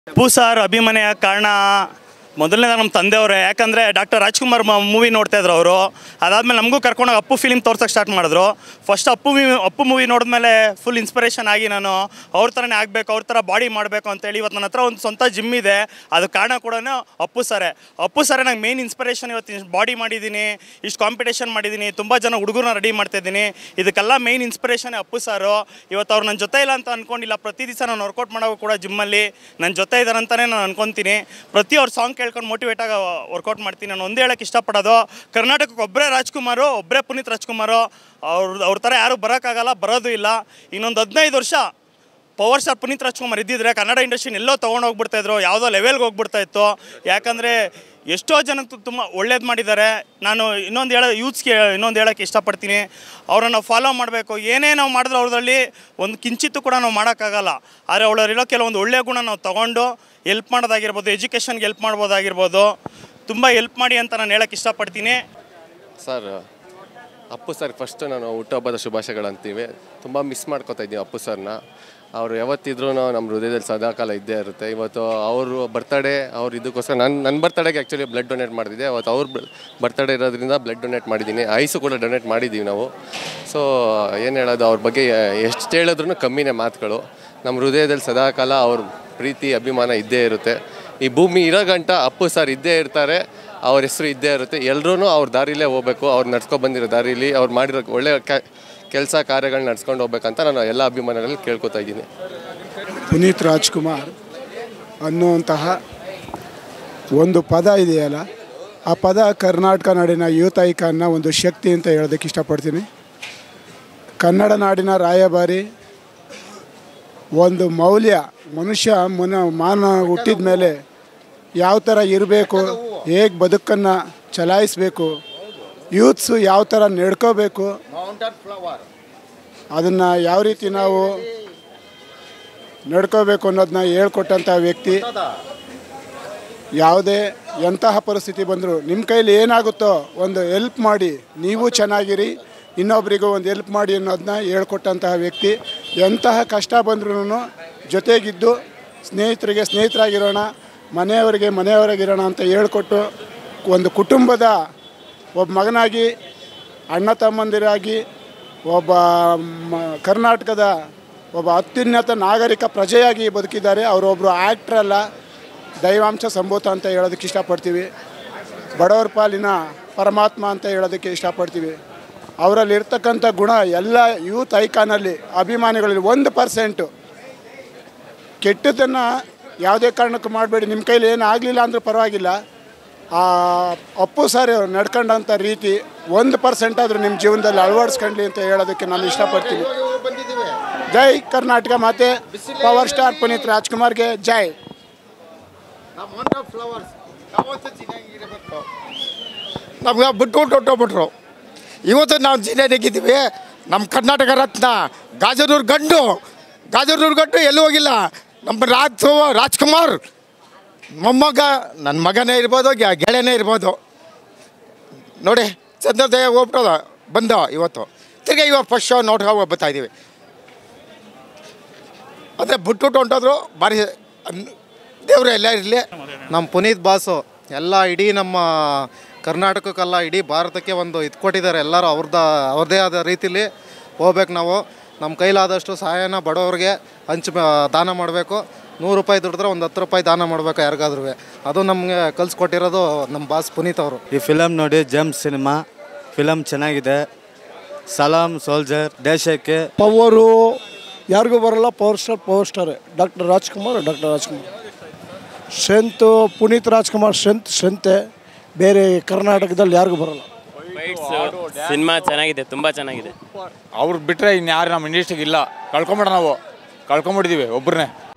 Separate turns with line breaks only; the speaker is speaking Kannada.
ಅಪ್ಪು ಸರ್ ಅಭಿಮನೆಯ ಕಾರಣ ಮೊದಲನೇ ನಮ್ಮ ತಂದೆಯವರೇ ಯಾಕಂದರೆ ಡಾಕ್ಟರ್ ರಾಜ್ಕುಮಾರ್ ಮೂವಿ ನೋಡ್ತಾ ಇದ್ರು ಅವರು ಅದಾದಮೇಲೆ ನಮಗೂ ಕರ್ಕೊಂಡೋಗಿ ಅಪ್ಪು ಫಿಲಿಮ್ ತೋರ್ಸೋಕೆ ಸ್ಟಾರ್ಟ್ ಮಾಡಿದ್ರು first Appu movie Appu movie ನೋಡಿದ್ಮೇಲೆ ಫುಲ್ ಇನ್ಸ್ಪಿರೇಷನ್ ಆಗಿ ನಾನು ಅವ್ರ ಥರನೇ ಆಗಬೇಕು ಅವ್ರ ಥರ ಬಾಡಿ ಮಾಡಬೇಕು ಅಂತೇಳಿ ಇವತ್ತು ನನ್ನ ಹತ್ರ ಒಂದು ಸ್ವಂತ ಜಿಮ್ ಇದೆ ಅದು ಕಾರಣ ಕೂಡ ಅಪ್ಪು ಸರೇ ಅಪ್ಪು ಸರೇ ನಂಗೆ ಮೇನ್ ಇನ್ಸ್ಪಿರೇಷನ್ ಇವತ್ತು ಇಷ್ಟು ಬಾಡಿ ಮಾಡಿದ್ದೀನಿ ಇಷ್ಟು ಕಾಂಪಿಟೇಷನ್ ಮಾಡಿದ್ದೀನಿ ತುಂಬ ಜನ ಹುಡುಗರನ್ನ ರೆಡಿ ಮಾಡ್ತಾ ಇದ್ದೀನಿ ಇದಕ್ಕೆಲ್ಲ ಮೇನ್ ಇನ್ಸ್ಪಿರೇಷನ್ ಅಪ್ಪು ಸಾರು ಇವತ್ತು ಅವ್ರು ನನ್ನ ಜೊತೆ ಇಲ್ಲ ಅಂತ ಅನ್ಕೊಂಡಿಲ್ಲ ಪ್ರತಿ ದಿವಸ ನಾನು ವರ್ಕೌಟ್ ಮಾಡೋವು ಕೂಡ ಜಿಮ್ಮಲ್ಲಿ ನನ್ನ ಜೊತೆ ಇದ್ದಾರೆ ಅಂತಲೇ ನಾನು ಅನ್ಕೊತೀನಿ ಪ್ರತಿ ಅವ್ರ ಸಾಂಗ್ ಕೇಳ್ಕೊಂಡು ಮೋಟಿವೇಟ್ ಆಗಿ ವರ್ಕೌಟ್ ಮಾಡ್ತೀನಿ ನಾನು ಒಂದೇ ಹೇಳಕ್ಕೆ ಇಷ್ಟಪಡೋದು ಕರ್ನಾಟಕಕ್ಕೆ ಒಬ್ಬರೇ ರಾಜ್ಕುಮಾರು ಒಬ್ಬರೇ ಪುನೀತ್ ರಾಜ್ಕುಮಾರು ಅವ್ರ ಅವ್ರ ಥರ ಯಾರೂ ಬರೋಕ್ಕಾಗಲ್ಲ ಬರೋದು ಇಲ್ಲ ಇನ್ನೊಂದು ಹದಿನೈದು ವರ್ಷ ಪವರ್ ಸ್ಟಾರ್ ಪುನೀತ್ ರಾಜ್ಕುಮಾರ್ ಇದ್ದಿದ್ರೆ ಕನ್ನಡ ಇಂಡಸ್ಟ್ರಿನ ಎಲ್ಲೋ ತೊಗೊಂಡು ಹೋಗ್ಬಿಡ್ತಾ ಇದ್ರು ಯಾವುದೋ ಲೆವೆಲ್ಗೆ ಹೋಗ್ಬಿಡ್ತಾ ಇತ್ತು ಯಾಕಂದರೆ ಎಷ್ಟೋ ಜನಕ್ಕೆ ತುಂಬ ಒಳ್ಳೇದು ಮಾಡಿದ್ದಾರೆ ನಾನು ಇನ್ನೊಂದು ಹೇಳೋ ಯೂತ್ಸ್ಗೆ ಇನ್ನೊಂದು ಹೇಳೋಕ್ಕೆ ಇಷ್ಟಪಡ್ತೀನಿ ಅವರನ್ನು ಫಾಲೋ ಮಾಡಬೇಕು ಏನೇ ನಾವು ಮಾಡಿದ್ರು ಅವ್ರದಲ್ಲಿ ಒಂದು ಕಿಂಚಿತ್ತು ಕೂಡ ನಾವು ಮಾಡೋಕ್ಕಾಗಲ್ಲ ಆದರೆ ಅವಳಲ್ಲಿರೋ ಕೆಲವೊಂದು ಒಳ್ಳೆಯ ಗುಣ ನಾವು ತೊಗೊಂಡು ಎಲ್ಪ್ ಮಾಡೋದಾಗಿರ್ಬೋದು ಎಜುಕೇಷನ್ಗೆ ಎಲ್ಪ್ ಮಾಡ್ಬೋದಾಗಿರ್ಬೋದು ತುಂಬ ಎಲ್ಪ್ ಮಾಡಿ ಅಂತ ನಾನು ಹೇಳೋಕ್ಕೆ ಇಷ್ಟಪಡ್ತೀನಿ
ಸರ್ ಅಪ್ಪು ಸರ್ ಫಸ್ಟ್ ನಾನು ಹುಟ್ಟುಹಬ್ಬದ ಶುಭಾಶಯಗಳಂತೀವಿ ತುಂಬ ಮಿಸ್ ಮಾಡ್ಕೊತಾ ಇದ್ದೀವಿ ಅಪ್ಪು ಸರ್ನ ಅವರು ಯಾವತ್ತಿದ್ರೂ ನಮ್ಮ ಹೃದಯದಲ್ಲಿ ಸದಾಕಾಲ ಇದ್ದೇ ಇರುತ್ತೆ ಇವತ್ತು ಅವರು ಬರ್ತಡೇ ಅವ್ರು ಇದಕ್ಕೋಸ್ಕರ ನನ್ನ ನನ್ನ ಬರ್ತಡೇಗೆ ಆ್ಯಕ್ಚುಲಿ ಬ್ಲಡ್ ಡೊನೇಟ್ ಮಾಡಿದ್ದೆ ಅವತ್ತು ಅವ್ರ ಬರ್ತಡೇ ಇರೋದ್ರಿಂದ ಬ್ಲಡ್ ಡೊನೇಟ್ ಮಾಡಿದ್ದೀನಿ ಐಸು ಕೂಡ ಡೊನೇಟ್ ಮಾಡಿದ್ದೀವಿ ನಾವು ಸೊ ಏನು ಹೇಳೋದು ಅವ್ರ ಬಗ್ಗೆ ಎಷ್ಟು ಹೇಳಿದ್ರು ಕಮ್ಮಿನೇ ಮಾತುಗಳು ನಮ್ಮ ಹೃದಯದಲ್ಲಿ ಸದಾಕಾಲ ಅವ್ರ ಪ್ರೀತಿ ಅಭಿಮಾನ ಇದ್ದೇ ಇರುತ್ತೆ ಈ ಭೂಮಿ ಇರೋ ಗಂಟ ಅಪ್ಪು ಸರ್ ಇದ್ದೇ ಇರ್ತಾರೆ ಅವ್ರ ಹೆಸರು ಇದ್ದೇ ಇರುತ್ತೆ ಎಲ್ಲರೂ ಅವ್ರ ದಾರಿಲೇ ಹೋಗ್ಬೇಕು ಅವ್ರು ನಡ್ಸ್ಕೊಂಡು ಬಂದಿರೋ ದಾರಿಲಿ ಅವ್ರು ಮಾಡಿರೋ ಒಳ್ಳೆ ಕೆಲಸ ಕಾರ್ಯಗಳನ್ನ ನಡ್ಸ್ಕೊಂಡು ಹೋಗ್ಬೇಕಂತ ನಾನು ಎಲ್ಲ ಅಭಿಮಾನಿಗಳಲ್ಲಿ ಕೇಳ್ಕೊತಾ ಇದ್ದೀನಿ
ಪುನೀತ್ ರಾಜ್ಕುಮಾರ್ ಅನ್ನುವಂತಹ ಒಂದು ಪದ ಇದೆಯಲ್ಲ ಆ ಪದ ಕರ್ನಾಟಕ ನಾಡಿನ ಯೂತ್ ಐಕಾನ್ನ ಒಂದು ಶಕ್ತಿ ಅಂತ ಹೇಳೋದಕ್ಕೆ ಇಷ್ಟಪಡ್ತೀನಿ ಕನ್ನಡ ನಾಡಿನ ರಾಯಭಾರಿ ಒಂದು ಮೌಲ್ಯ ಮನುಷ್ಯ ಮನ ಮಾನ ಹುಟ್ಟಿದ ಮೇಲೆ ಯಾವ ಥರ ಇರಬೇಕು ಹೇಗೆ ಬದುಕನ್ನು ಚಲಾಯಿಸಬೇಕು ಯೂತ್ಸು ಯಾವ ಥರ ನಡ್ಕೋಬೇಕು ಅದನ್ನು ಯಾವ ರೀತಿ ನಾವು ನಡ್ಕೋಬೇಕು ಅನ್ನೋದನ್ನ ಹೇಳ್ಕೊಟ್ಟಂಥ ವ್ಯಕ್ತಿ ಯಾವುದೇ ಎಂತಹ ಪರಿಸ್ಥಿತಿ ಬಂದರೂ ನಿಮ್ಮ ಕೈಲಿ ಏನಾಗುತ್ತೋ ಒಂದು ಹೆಲ್ಪ್ ಮಾಡಿ ನೀವು ಚೆನ್ನಾಗಿರಿ ಇನ್ನೊಬ್ಬರಿಗೂ ಒಂದು ಹೆಲ್ಪ್ ಮಾಡಿ ಅನ್ನೋದನ್ನ ಹೇಳ್ಕೊಟ್ಟಂತಹ ವ್ಯಕ್ತಿ ಎಂತಹ ಕಷ್ಟ ಬಂದ್ರೂ ಜೊತೆಗಿದ್ದು ಸ್ನೇಹಿತರಿಗೆ ಸ್ನೇಹಿತರಾಗಿರೋಣ ಮನೆಯವರಿಗೆ ಮನೆಯವರಾಗಿರೋಣ ಅಂತ ಹೇಳ್ಕೊಟ್ಟು ಒಂದು ಕುಟುಂಬದ ಒಬ್ಬ ಮಗನಾಗಿ ಅಣ್ಣ ತಮ್ಮಂದಿರಾಗಿ ಒಬ್ಬ ಮ- ಕರ್ನಾಟಕದ ಒಬ್ಬ ಅತ್ಯುನ್ನತ ನಾಗರಿಕ ಪ್ರಜೆಯಾಗಿ ಬದುಕಿದ್ದಾರೆ ಅವರೊಬ್ಬರು ಆ್ಯಕ್ಟ್ರ್ ಅಲ್ಲ ದೈವಾಂಶ ಸಂಭೂತ ಅಂತ ಹೇಳೋದಕ್ಕೆ ಇಷ್ಟಪಡ್ತೀವಿ ಬಡವರ ಪಾಲಿನ ಪರಮಾತ್ಮ ಅಂತ ಹೇಳೋದಕ್ಕೆ ಇಷ್ಟಪಡ್ತೀವಿ ಅವರಲ್ಲಿ ಇರ್ತಕ್ಕಂಥ ಗುಣ ಎಲ್ಲ ಯೂತ್ ಐಕಾನಲ್ಲಿ ಅಭಿಮಾನಿಗಳಲ್ಲಿ ಒಂದು ಪರ್ಸೆಂಟು ಕೆಟ್ಟದ್ದನ್ನು ಯಾವುದೇ ಕಾರಣಕ್ಕೂ ಮಾಡಬೇಡಿ ನಿಮ್ಮ ಕೈಲಿ ಏನು ಆಗಲಿಲ್ಲ ಅಂದರೂ ಪರವಾಗಿಲ್ಲ ಆ ಅಪ್ಪು ಸರ್ ನಡ್ಕೊಂಡಂಥ ರೀತಿ ಒಂದು ಪರ್ಸೆಂಟ್ ಆದರೂ ನಿಮ್ಮ ಜೀವನದಲ್ಲಿ ಅಳವಡಿಸ್ಕೊಂಡ್ಲಿ ಅಂತ ಹೇಳೋದಕ್ಕೆ ನಾನು ಇಷ್ಟಪಡ್ತೀನಿ ಜೈ ಕರ್ನಾಟಕ ಮಾತೆ ಪವರ್ ಸ್ಟಾರ್ ಪುನೀತ್ ರಾಜ್ಕುಮಾರ್ಗೆ ಜೈ
ನಮ್ಗೆ ಬಿಟ್ಬಿಟ್ಟು ಹೊಟ್ಟೋಗ್ಬಿಟ್ರು ಇವತ್ತು ನಾವು ಜಿಲ್ಲೆ ನೆಗಿದ್ದೀವಿ ನಮ್ಮ ಕರ್ನಾಟಕ ರತ್ನ ಗಾಜನೂರು ಗಂಡು ಗಾಜನೂರು ಗಂಡು ಎಲ್ಲೂ ಹೋಗಿಲ್ಲ ನಮ್ಮ ರಾಜ್ ರಾಜ್ಕುಮಾರ್ ಮೊಮ್ಮಗ ನನ್ನ ಮಗನೇ ಇರ್ಬೋದು ಗೆ- ಗೆಳೆಯನೇ ಇರ್ಬೋದು ನೋಡಿ ಚಂದ್ರೋದಯ ಹೋಗ್ಬಿಟ್ಟದ ಬಂದ ಇವತ್ತು ತಿರ್ಗಿ ಇವಾಗ ಫಸ್ಟ್ ಶೋ ನೋಡ್ಕೊ ಬರ್ತಾ ಇದ್ದೀವಿ ಅದೇ ಬಿಟ್ಬಿಟ್ಟು ಹೊಂಟೋದ್ರು ಭಾರಿ ದೇವರು ಎಲ್ಲ ಇರಲಿ
ನಮ್ಮ ಪುನೀತ್ ಬಾಸು ಎಲ್ಲ ಇಡೀ ನಮ್ಮ ಕರ್ನಾಟಕಕ್ಕೆಲ್ಲ ಇಡೀ ಭಾರತಕ್ಕೆ ಒಂದು ಇದು ಕೊಟ್ಟಿದ್ದಾರೆ ಎಲ್ಲರೂ ಅವ್ರದ್ದ ಅವ್ರದ್ದೇ ಆದ ರೀತಿಲಿ ಹೋಗ್ಬೇಕು ನಾವು ನಮ್ಮ ಕೈಲಾದಷ್ಟು ಸಹಾಯನ ಬಡವ್ರಿಗೆ ಹಂಚ್ ದಾನ ಮಾಡಬೇಕು ನೂರು ರೂಪಾಯಿ ದುಡಿದ್ರೆ ಒಂದು ಹತ್ತು ರೂಪಾಯಿ ದಾನ ಮಾಡಬೇಕು ಯಾರಿಗಾದ್ರೂ ಅದು ನಮಗೆ ಕಲಿಸ್ಕೊಟ್ಟಿರೋದು ನಮ್ಮ ಬಾಸ್ ಪುನೀತ್ ಅವರು
ಈ ಫಿಲಮ್ ನೋಡಿ ಜೇಮ್ಸ್ ಸಿನಿಮಾ ಫಿಲಮ್ ಚೆನ್ನಾಗಿದೆ ಸಲಾಂ ಸೋಲ್ಜರ್ ದೇಶಕ್ಕೆ
ಪವರು ಯಾರಿಗೂ ಬರಲ್ಲ power star power star doctor Rajkumar doctor Rajkumar strength Puneeth Rajkumar strength ಸ್ಟ್ರೆಂತೆ ಬೇರೆ ಕರ್ನಾಟಕದಲ್ಲಿ ಯಾರಿಗೂ ಬರಲ್ಲ
ಸಿನಿಮಾ ಚೆನ್ನಾಗಿದೆ ತುಂಬ ಚೆನ್ನಾಗಿದೆ
ಅವ್ರು ಬಿಟ್ಟರೆ ಇನ್ಯಾರು ನಮ್ಮ ಇಂಡಸ್ಟ್ರಿಗೆ ಇಲ್ಲ ಕಳ್ಕೊಂಬಿಡ ನಾವು ಕಳ್ಕೊಂಬಿಟ್ಟಿದ್ದೀವಿ ಒಬ್ಬರನ್ನೇ